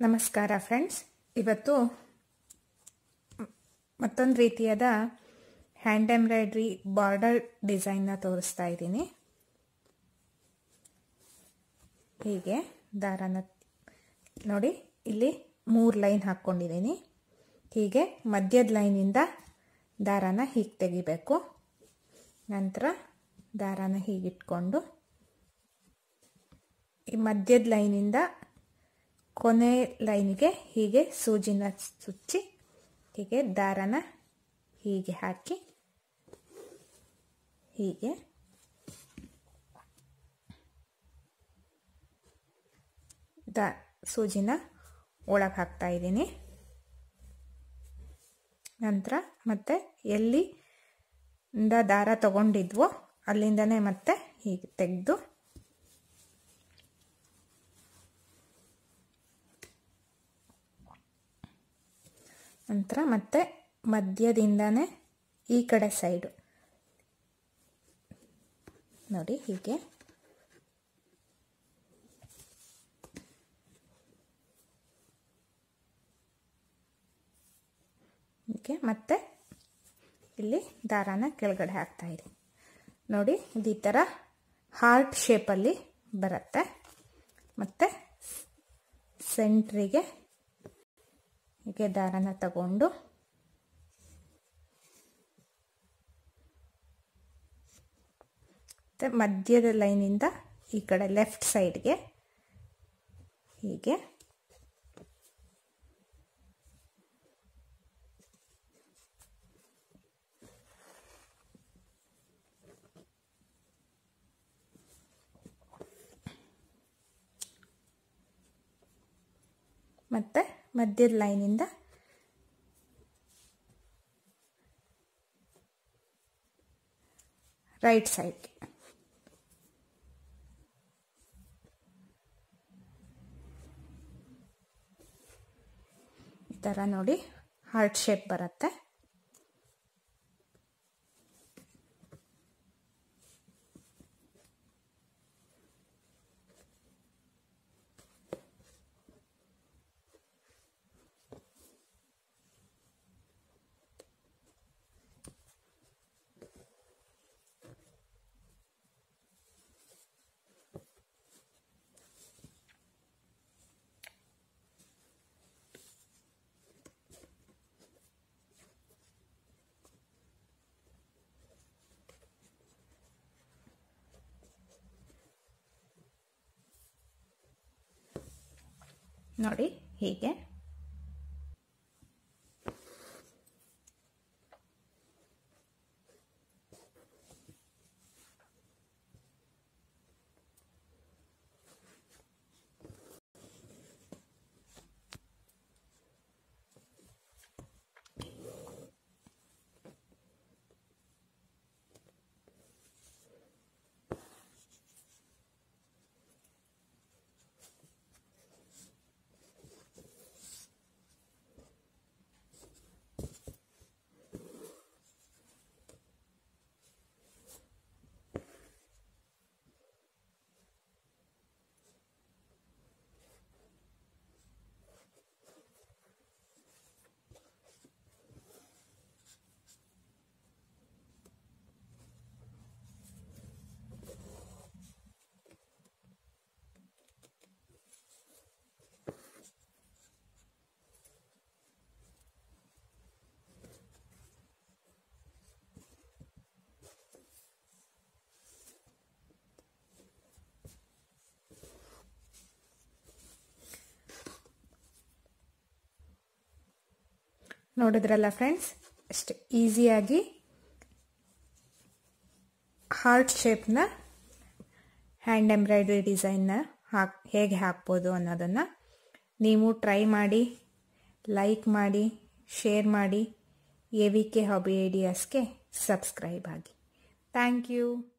ನಮಸ್ಕಾರ ಫ್ರೆಂಡ್ಸ್ ಇವತ್ತು ಮತ್ತೊಂದು ರೀತಿಯಾದ ಹ್ಯಾಂಡ್ ಎಂಬ್ರಾಯ್ಡ್ರಿ ಬಾರ್ಡರ್ ಡಿಸೈನ್ನ ತೋರಿಸ್ತಾ ಇದ್ದೀನಿ ಹೀಗೆ ದಾರನ ನೋಡಿ ಇಲ್ಲಿ ಮೂರು ಲೈನ್ ಹಾಕ್ಕೊಂಡಿದ್ದೀನಿ ಹೀಗೆ ಮಧ್ಯದ ಲೈನಿಂದ ದಾರಾನ ಹೀಗೆ ತೆಗಿಬೇಕು ನಂತರ ದಾರಾನ ಹೀಗಿಟ್ಕೊಂಡು ಈ ಮಧ್ಯದ ಲೈನಿಂದ ಕೊನೆ ಲೈನ್ಗೆ ಹೀಗೆ ಸೂಜಿನ ಸುಚ್ಚಿ ಹೀಗೆ ದಾರನ ಹೀಗೆ ಹಾಕಿ ಹೀಗೆ ದಾ ಸೂಜಿನ ಒಳಗೆ ಹಾಕ್ತಾ ಇದ್ದೀನಿ ನಂತರ ಮತ್ತೆ ಎಲ್ಲಿ ಇಂದ ದಾರ ತಗೊಂಡಿದ್ವೋ ಅಲ್ಲಿಂದನೇ ಮತ್ತೆ ಹೀಗೆ ತೆಗೆದು ನಂತರ ಮತ್ತೆ ಮಧ್ಯದಿಂದನೇ ಈ ಕಡೆ ಸೈಡು ನೋಡಿ ಹೀಗೆ ಹೀಗೆ ಮತ್ತೆ ಇಲ್ಲಿ ದಾರಾನ ಕೆಳಗಡೆ ಹಾಕ್ತಾ ಇದ್ದೀನಿ ನೋಡಿ ಇದು ಈ ಥರ ಹಾರ್ಟ್ ಶೇಪಲ್ಲಿ ಬರುತ್ತೆ ಮತ್ತು ಸೆಂಟ್ರಿಗೆ ಹೀಗೆ ದಾರನ ತಗೊಂಡು ಮತ್ತು ಮಧ್ಯದ ಲೈನಿಂದ ಈ ಕಡೆ ಲೆಫ್ಟ್ ಸೈಡ್ಗೆ ಹೀಗೆ ಮತ್ತು ಮಧ್ಯದ ಲೈನಿಂದ ರೈಟ್ ಸೈಡ್ಗೆ ಈ ಥರ ನೋಡಿ ಹಾರ್ಟ್ ಶೇಪ್ ಬರುತ್ತೆ ನೋಡಿ ಹೀಗೆ ನೋಡಿದ್ರಲ್ಲ ಫ್ರೆಂಡ್ಸ್ ಅಷ್ಟು ಈಸಿಯಾಗಿ ಹಾರ್ಟ್ ಶೇಪ್ನ ಹ್ಯಾಂಡ್ ಎಂಬ್ರಾಯ್ಡ್ರಿ ಡಿಸೈನ್ನ ಹಾಕ್ ಹೇಗೆ ಹಾಕ್ಬೋದು ಅನ್ನೋದನ್ನು ನೀವು ಟ್ರೈ ಮಾಡಿ ಲೈಕ್ ಮಾಡಿ ಶೇರ್ ಮಾಡಿ ಎ ವಿ ಕೆ ಹಾಬಿ ಐಡಿಯಾಸ್ಗೆ ಸಬ್ಸ್ಕ್ರೈಬ್ ಆಗಿ ಥ್ಯಾಂಕ್ ಯು